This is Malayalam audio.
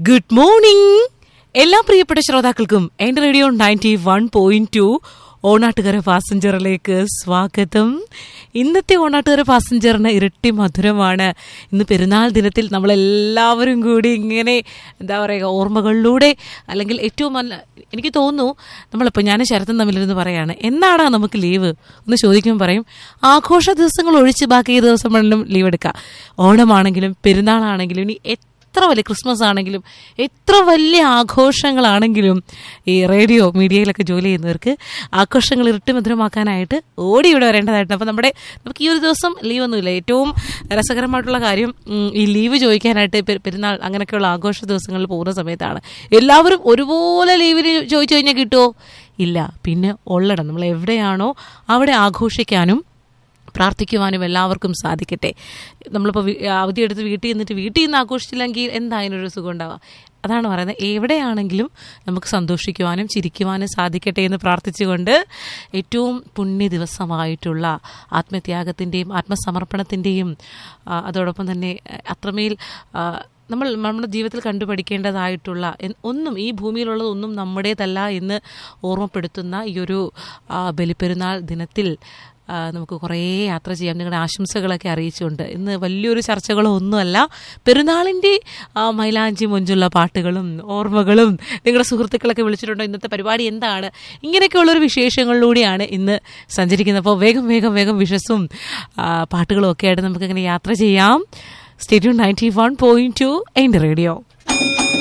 ഗുഡ് മോർണിംഗ് എല്ലാ പ്രിയപ്പെട്ട ശ്രോതാക്കൾക്കും എന്റെ radio ninety one point two Onattukara പാസഞ്ചറിലേക്ക് സ്വാഗതം ഇന്നത്തെ ഓണാട്ടുകര പാസഞ്ചറിന് ഇരട്ടി മധുരമാണ് ഇന്ന് പെരുന്നാൾ ദിനത്തിൽ നമ്മളെല്ലാവരും കൂടി ഇങ്ങനെ എന്താ പറയുക ഓർമ്മകളിലൂടെ അല്ലെങ്കിൽ ഏറ്റവും നല്ല എനിക്ക് തോന്നുന്നു നമ്മളിപ്പോൾ ഞാൻ ശരത്തും തമ്മിലിരുന്ന് പറയാണ് എന്നാടാ നമുക്ക് ലീവ് ഒന്ന് ചോദിക്കുമ്പോൾ പറയും ആഘോഷ ദിവസങ്ങൾ ഒഴിച്ച് ബാക്കി ഈ ദിവസം വേണമെങ്കിലും ലീവ് എടുക്കാം ഓണമാണെങ്കിലും പെരുന്നാളാണെങ്കിലും ഇനി എത്ര വലിയ ക്രിസ്മസ് ആണെങ്കിലും എത്ര വലിയ ആഘോഷങ്ങളാണെങ്കിലും ഈ റേഡിയോ മീഡിയയിലൊക്കെ ജോലി ചെയ്യുന്നവർക്ക് ആഘോഷങ്ങൾ ഇരട്ടിമധുരമാക്കാനായിട്ട് ഓടി ഇവിടെ വരേണ്ടതായിട്ടുണ്ട് അപ്പോൾ നമ്മുടെ നമുക്ക് ഈ ഒരു ദിവസം ലീവ് ഒന്നുമില്ല ഏറ്റവും രസകരമായിട്ടുള്ള കാര്യം ഉം, ഈ ലീവ് ചോദിക്കാനായിട്ട് പെ- പെരുന്നാൾ അങ്ങനെയൊക്കെയുള്ള ആഘോഷ ദിവസങ്ങളിൽ പോകുന്ന സമയത്താണ് എല്ലാവരും ഒരുപോലെ ലീവിന് ചോദിച്ചു കഴിഞ്ഞാൽ കിട്ടുമോ ഇല്ല പിന്നെ ഉള്ളിടം നമ്മൾ എവിടെയാണോ അവിടെ ആഘോഷിക്കാനും പ്രാർത്ഥിക്കുവാനും എല്ലാവർക്കും സാധിക്കട്ടെ നമ്മളിപ്പോൾ വി- അവധി എടുത്ത് വീട്ടിൽ നിന്നിട്ട് വീട്ടിൽ നിന്ന് ആഘോഷിച്ചില്ലെങ്കിൽ എന്താ അതിനൊരു സുഖം ഉണ്ടാവുക അതാണ് പറയുന്നത് എവിടെയാണെങ്കിലും നമുക്ക് സന്തോഷിക്കുവാനും ചിരിക്കുവാനും സാധിക്കട്ടെ എന്ന് പ്രാർത്ഥിച്ചുകൊണ്ട് ഏറ്റവും പുണ്യ ദിവസമായിട്ടുള്ള ആത്മത്യാഗത്തിൻ്റെയും ആത്മസമർപ്പണത്തിൻ്റെയും ആ, അതോടൊപ്പം തന്നെ ആ, അത്രമേൽ ആ, നമ്മൾ നമ്മുടെ ജീവിതത്തിൽ കണ്ടുപഠിക്കേണ്ടതായിട്ടുള്ള എൻ- ഒന്നും ഈ ഭൂമിയിലുള്ളത് ഒന്നും നമ്മുടേതല്ല എന്ന് ഓർമ്മപ്പെടുത്തുന്ന ഈ ഒരു ആ, ബലിപ്പെരുന്നാൾ ദിനത്തിൽ ആ, നമുക്ക് കുറേ യാത്ര ചെയ്യാം നിങ്ങളുടെ ആശംസകളൊക്കെ അറിയിച്ചുകൊണ്ട് ഇന്ന് വലിയൊരു ചർച്ചകളോ ഒന്നുമല്ല പെരുന്നാളിൻ്റെ ആ, മൈലാഞ്ചി മൊഞ്ചുള്ള പാട്ടുകളും ഓർമ്മകളും നിങ്ങളുടെ സുഹൃത്തുക്കളൊക്കെ വിളിച്ചിട്ടുണ്ടോ ഇന്നത്തെ പരിപാടി എന്താണ് ഇങ്ങനെയൊക്കെയുള്ളൊരു വിശേഷങ്ങളിലൂടെയാണ് ഇന്ന് സഞ്ചരിക്കുന്നത് അപ്പോൾ വേഗം വേഗം വേഗം വിഷസും ആ, പാട്ടുകളും ഒക്കെ ആയിട്ട് നമുക്കിങ്ങനെ യാത്ര ചെയ്യാം stay tuned ninety one point two എൻ്റെ റേഡിയോ